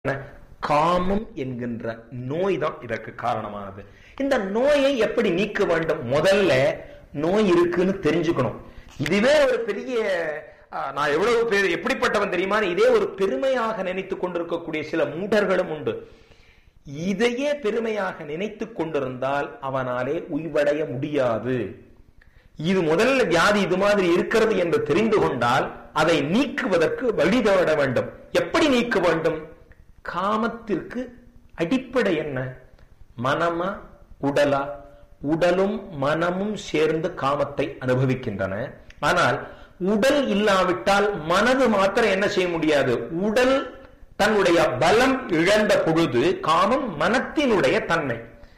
காமம் என்கின்ற நோய் தான் இதற்கு காரணமானது இந்த நோயை எப்படி நீக்க வேண்டும் முதல்ல நோய் இருக்குன்னு தெரிஞ்சுக்கணும் இதுவே ஒரு பெரிய ஆஹ், நான் எவ்வளவு பேர் எப்படிப்பட்டவன் தெரியுமா இதே ஒரு பெருமையாக நினைத்துக் கொண்டிருக்கக்கூடிய சில மூடர்களும் உண்டு இதையே பெருமையாக நினைத்துக் கொண்டிருந்தால் அவனாலே உய்வடைய முடியாது இது முதல்ல வியாதி இது மாதிரி இருக்கிறது என்று தெரிந்து கொண்டால் அதை நீக்குவதற்கு வழி தேட வேண்டும் எப்படி நீக்க வேண்டும் காமத்திற்கு அடிப்படை என்ன மனமா உடலா உடலும் மனமும் சேர்ந்து காமத்தை அனுபவிக்கின்றன ஆனால் உடல் இல்லாவிட்டால் மனது மாத்திரம் என்ன செய்ய முடியாது உடல் தன்னுடைய பலம் இழந்த பொழுது காமம் மனத்தினுடைய தன்மை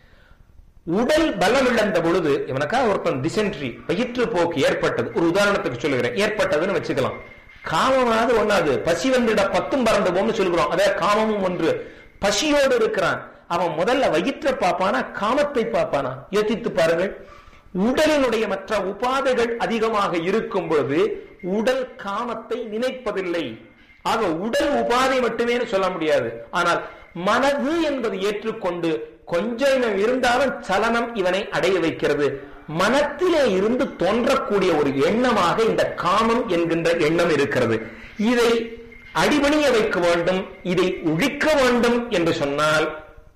உடல் பலம் இழந்த பொழுது இவனுக்கா ஒருத்தன் டிசென்ட்ரி வயிற்று போக்கு ஏற்பட்டது ஒரு உதாரணத்துக்கு சொல்லுகிறேன் ஏற்பட்டதுன்னு வச்சுக்கலாம் காமமானது ஒண்ணாது பசி வந்துட பத்தும் பறந்து போம்னு சொல்கிறோம் அதே காமமும் ஒன்று பசியோடு இருக்கிறான் அவன் முதல்ல வயிற்றை பார்ப்பானா காமத்தை பார்ப்பானா யோசித்து பாருங்கள் உடலினுடைய மற்ற உபாதைகள் அதிகமாக இருக்கும் பொழுது உடல் காமத்தை நினைப்பதில்லை ஆக உடல் உபாதை மட்டுமே சொல்ல முடியாது ஆனால் மனது என்பது ஏற்றுக்கொண்டு கொஞ்சம் இவன் இருந்தாலும் சலனம் இவனை அடைய வைக்கிறது மனத்திலே இருந்து தோன்றக்கூடிய ஒரு எண்ணமாக இந்த காமம் என்கின்ற எண்ணம் இருக்கிறது இதை அடிபணிய வைக்க வேண்டும் இதை ஒழிக்க வேண்டும் என்று சொன்னால்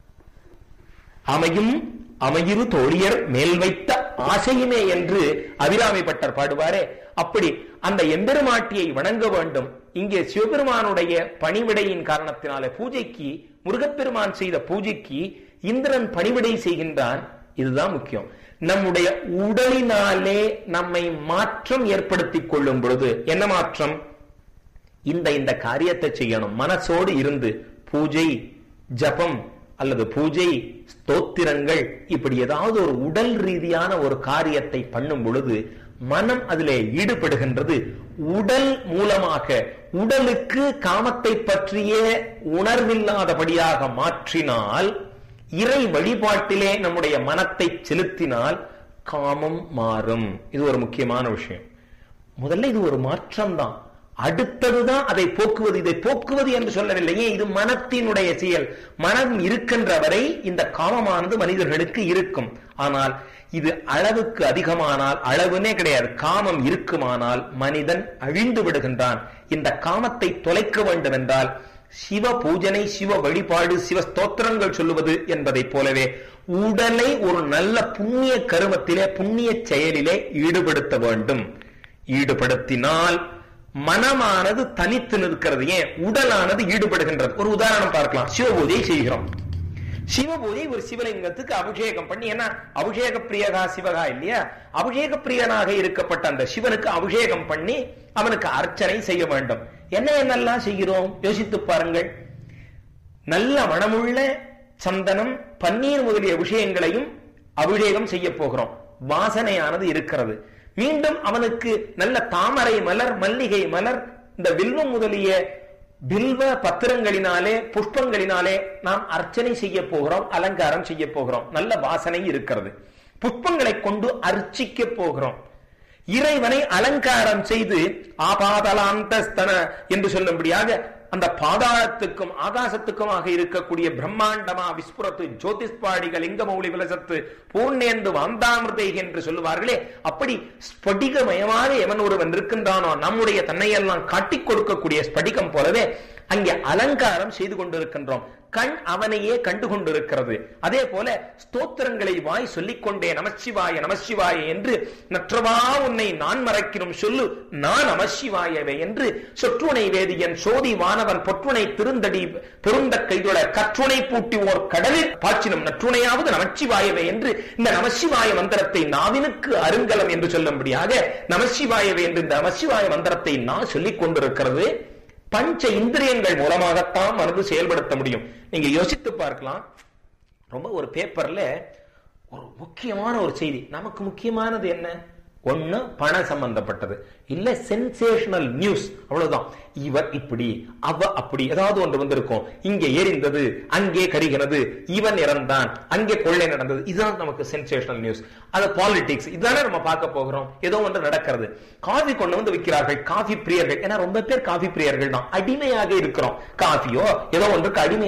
அமையும் அமையிரு தோழியர் மேல் வைத்த ஆசையுமே என்று அபிராமி பட்டர் பாடுவாரே அப்படி அந்த எம்பெருமாட்டியை வணங்க வேண்டும் இங்கே சிவபெருமானுடைய பணிவிடையின் காரணத்தினாலே பூஜைக்கு முருகப்பெருமான் செய்த பூஜைக்கு இந்திரன் பணிவிடை செய்கின்றான் இதுதான் முக்கியம் நம்முடைய உடலினாலே நம்மை மாற்றம் ஏற்படுத்திக் கொள்ளும் பொழுது என்ன மாற்றம் இந்த இந்த காரியத்தை செய்யணும் மனசோடு இருந்து பூஜை ஜபம் அல்லது பூஜை ஸ்தோத்திரங்கள் இப்படி ஏதாவது ஒரு உடல் ரீதியான ஒரு காரியத்தை பண்ணும் பொழுது மனம் அதிலே ஈடுபடுகின்றது உடல் மூலமாக உடலுக்கு காமத்தை பற்றிய உணர்வில்லாதபடியாக மாற்றினால் இறை வழிபாட்டிலே நம்முடைய மனத்தை செலுத்தினால் காமம் மாறும் இது ஒரு முக்கியமான விஷயம் முதல்ல இது ஒரு மாற்றம் தான் அடுத்ததுதான் அதை போக்குவது இதை போக்குவது என்று சொல்லவில்லையே இது மனத்தினுடைய செயல் மனம் இருக்கின்ற வரை இந்த காமமானது மனிதர்களுக்கு இருக்கும் ஆனால் இது அளவுக்கு அதிகமானால் அளவுனே கிடையாது காமம் இருக்குமானால் மனிதன் அழிந்து விடுகின்றான் இந்த காமத்தை தொலைக்க வேண்டும் என்றால் சிவ பூஜனை சிவ வழிபாடு சிவ ஸ்தோத்திரங்கள் சொல்லுவது என்பதைப் போலவே உடலை ஒரு நல்ல புண்ணிய கருமத்திலே புண்ணிய செயலிலே ஈடுபடுத்த வேண்டும் ஈடுபடுத்தினால் மனமானது தனித்து நிற்கிறது ஏன் உடலானது ஈடுபடுகின்றது ஒரு உதாரணம் பார்க்கலாம் சிவபூஜை செய்கிறோம் சிவபூஜை ஒரு சிவலிங்கத்துக்கு அபிஷேகம் பண்ணி என்ன அபிஷேக பிரியகா சிவகா இல்லையா அபிஷேக பிரியனாக இருக்கப்பட்ட அந்த சிவனுக்கு அபிஷேகம் பண்ணி அவனுக்கு அர்ச்சனை செய்ய வேண்டும் என்ன என்னெல்லாம் செய்கிறோம் யோசித்து பாருங்கள் நல்ல மனமுள்ள சந்தனம் பன்னீர் முதலிய விஷயங்களையும் அபிஷேகம் செய்ய போகிறோம் வாசனையானது இருக்கிறது மீண்டும் அவனுக்கு நல்ல தாமரை மலர் மல்லிகை மலர் இந்த வில்வம் முதலிய பில்வ பத்திரங்களினாலே புஷ்பங்களினாலே நாம் அர்ச்சனை செய்ய போகிறோம் அலங்காரம் செய்ய போகிறோம் நல்ல வாசனை இருக்கிறது புஷ்பங்களை கொண்டு அர்ச்சிக்க போகிறோம் இறைவனை அலங்காரம் செய்து ஆபாதலாந்தஸ்தன என்று சொல்லும்படியாக அந்த பாதாளத்துக்கும் ஆகாசத்துக்குமாக இருக்கக்கூடிய பிரம்மாண்டமா விஸ்புரத்து ஜோதிஷ்பாடிகள் லிங்கமௌலி விலசத்து பூர்ணேந்து வாந்தாமிருதை என்று சொல்லுவார்களே அப்படி ஸ்படிகமயமாக எவன் ஒருவன் இருக்கின்றானோ நம்முடைய தன்னையெல்லாம் காட்டிக் கொடுக்கக்கூடிய ஸ்படிகம் போலவே அங்கே அலங்காரம் செய்து கொண்டிருக்கின்றோம் கண் அவனையே கண்டு கொண்டிருக்கிறது அதே போல ஸ்தோத்திரங்களை வாய் சொல்லிக்கொண்டே நமச்சிவாய நமச்சிவாய என்று நற்றவா உன்னை நான் மறைக்கிறோம் சொல்லு நான் நமச்சிவாயவே என்று சொற்றுணை வேதியன் சோதி வானவன் பொற்றுணை திருந்தடி பெருந்த கைதொட கற்றுணை பூட்டி ஓர் கடலில் பாய்ச்சினும் நற்றுணையாவது நமச்சிவாயவே என்று இந்த நமச்சிவாய மந்திரத்தை நாவினுக்கு அருங்கலம் என்று சொல்லும்படியாக நமச்சிவாயவே என்று இந்த நமச்சிவாய மந்திரத்தை நான் சொல்லிக் கொண்டிருக்கிறது பஞ்ச இந்திரியங்கள் மூலமாகத்தான் மனது செயல்படுத்த முடியும் நீங்க யோசித்து பார்க்கலாம் ரொம்ப ஒரு பேப்பர்ல ஒரு முக்கியமான ஒரு செய்தி நமக்கு முக்கியமானது என்ன ஒண்ணு பண சம்பந்தப்பட்டது இல்ல சென்சேஷனல் நியூஸ் அவ்வளவுதான் இவர் இப்படி அவ அப்படி ஏதாவது ஒன்று வந்திருக்கும் இங்கே எரிந்தது அங்கே கரிகிறது இவன் இறந்தான் அங்கே கொள்ளை நடந்தது இதுதான் நமக்கு சென்சேஷனல் நியூஸ் அது பாலிடிக்ஸ் இதுதானே நம்ம பார்க்க போகிறோம் ஏதோ ஒன்று நடக்கிறது காஃபி கொண்டு வந்து விற்கிறார்கள் காஃபி பிரியர்கள் ஏன்னா ரொம்ப பேர் காஃபி பிரியர்கள் தான் அடிமையாக இருக்கிறோம் காஃபியோ ஏதோ ஒன்றுக்கு அடிமை